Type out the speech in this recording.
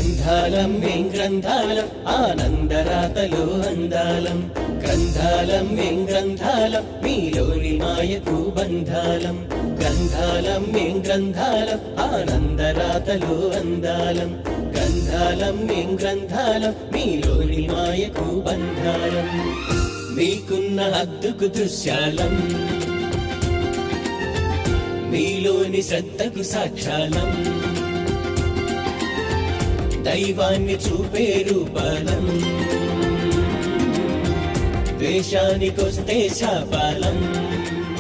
గ్రంథాలం మేం గ్రంథాలం ఆనందరాతలో అందాలం గ్రంథాలం మేం గ్రంథాలం మీలోని మాయకు బంధాలం గ్రంథాలం మేం గ్రంథాలం ఆనందరాతలో అందాలం గ్రంథాలం మేం గ్రంథాలం మీలోని మాయకు బంధాలం మీకున్న హద్దుకు దృశ్యాలం మీలోని శ్రద్ధకు సాక్షాలం దైవాన్ని చూపే రూపాలం ద్వేషానికొస్తే శాపాలం